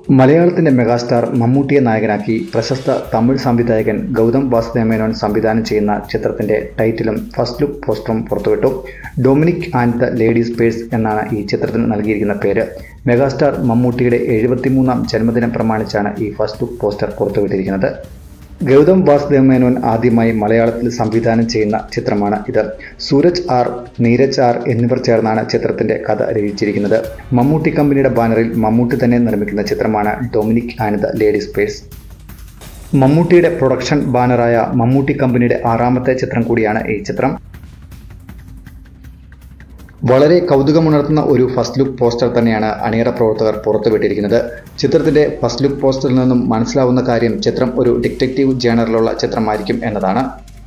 മലയാളത്തിന്റെ മെഗാസ്റ്റാർ മമ്മൂട്ടിയെ നായകനാക്കി പ്രശസ്ത തമിഴ് സംവിധായകൻ ഗൗതം വാസുദേവമേനോൻ സംവിധാനം ചെയ്യുന്ന ചിത്രത്തിന്റെ ടൈറ്റിലും ഫസ്റ്റ് ലുക്ക് പോസ്റ്ററും പുറത്തുവിട്ടു Dominic and the ladies purse എന്നാണ് ഈ ചിത്രത്തിന് നൽകിയിരിക്കുന്ന പേര് മെഗാസ്റ്റാർ മമ്മൂട്ടിയുടെ എഴുപത്തിമൂന്നാം ജന്മദിനം പ്രമാണിച്ചാണ് ഈ ഫസ്റ്റ് ലുക്ക് പോസ്റ്റർ പുറത്തുവിട്ടിരിക്കുന്നത് ഗൗതം വാസുദേവ് മേനോൻ ആദ്യമായി മലയാളത്തിൽ സംവിധാനം ചെയ്യുന്ന ചിത്രമാണ് ഇത് സൂരജ് ആർ നീരജ് ആർ എന്നിവർ ചേർന്നാണ് ചിത്രത്തിന്റെ കഥ രചിച്ചിരിക്കുന്നത് മമ്മൂട്ടി കമ്പനിയുടെ ബാനറിൽ മമ്മൂട്ടി തന്നെ നിർമ്മിക്കുന്ന ചിത്രമാണ് Dominic and the ladies purse മമ്മൂട്ടിയുടെ പ്രൊഡക്ഷൻ ബാനറായ മമ്മൂട്ടി കമ്പനിയുടെ ആറാമത്തെ ചിത്രം കൂടിയാണ് ഈ ചിത്രം വളരെ കൗതുകമുണർത്തുന്ന ഒരു ഫസ്റ്റ് ലുക്ക് പോസ്റ്റർ തന്നെയാണ് അണിയറ പ്രവർത്തകർ പുറത്തുവിട്ടിരിക്കുന്നത് ചിത്രത്തിന്റെ ഫസ്റ്റ് ലുക്ക് പോസ്റ്ററിൽ നിന്നും മനസ്സിലാവുന്ന കാര്യം ചിത്രം ഒരു ഡിറ്റക്റ്റീവ് ജേണറിലുള്ള ചിത്രമായിരിക്കും എന്നതാണ്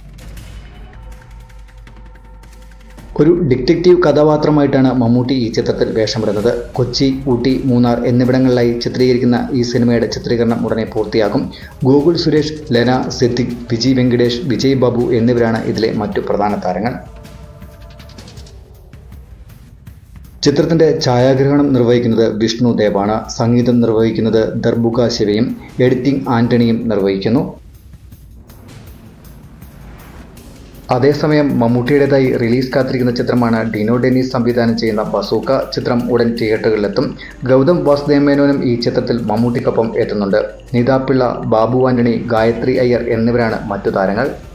ഒരു ഡിറ്റക്റ്റീവ് കഥാപാത്രമായിട്ടാണ് മമ്മൂട്ടി ഈ ചിത്രത്തിൽ വേഷമിടുന്നത് കൊച്ചി ഊട്ടി മൂന്നാർ എന്നിവിടങ്ങളിലായി ചിത്രീകരിക്കുന്ന ഈ സിനിമയുടെ ചിത്രീകരണം ഉടനെ പൂർത്തിയാകും ഗോകുൽ സുരേഷ് ലെന സിദ്ദിഖ് വിജയ് വെങ്കടേഷ് വിജയ് ബാബു എന്നിവരാണ് ഇതിലെ മറ്റു പ്രധാന താരങ്ങൾ ചിത്രത്തിന്റെ ഛായാഗ്രഹണം നിർവഹിക്കുന്നത് വിഷ്ണു ദേവാണ് സംഗീതം നിർവഹിക്കുന്നത് ദർബുക ശിവയും എഡിറ്റിംഗ് ആന്റണിയും നിർവഹിക്കുന്നു അതേസമയം മമ്മൂട്ടിയുടേതായി റിലീസ് കാത്തിരിക്കുന്ന ചിത്രമാണ് ഡിനോ ഡെന്നീസ് സംവിധാനം ചെയ്യുന്ന ബസൂക്ക ചിത്രം ഉടൻ തിയേറ്ററുകളിലെത്തും ഗൗതം വാസുദേവ് മേനോനും ഈ ചിത്രത്തിൽ മമ്മൂട്ടിക്കൊപ്പം എത്തുന്നുണ്ട് നിതാപിള്ള ബാബു ആന്റണി ഗായത്രി അയ്യർ എന്നിവരാണ് മറ്റു താരങ്ങൾ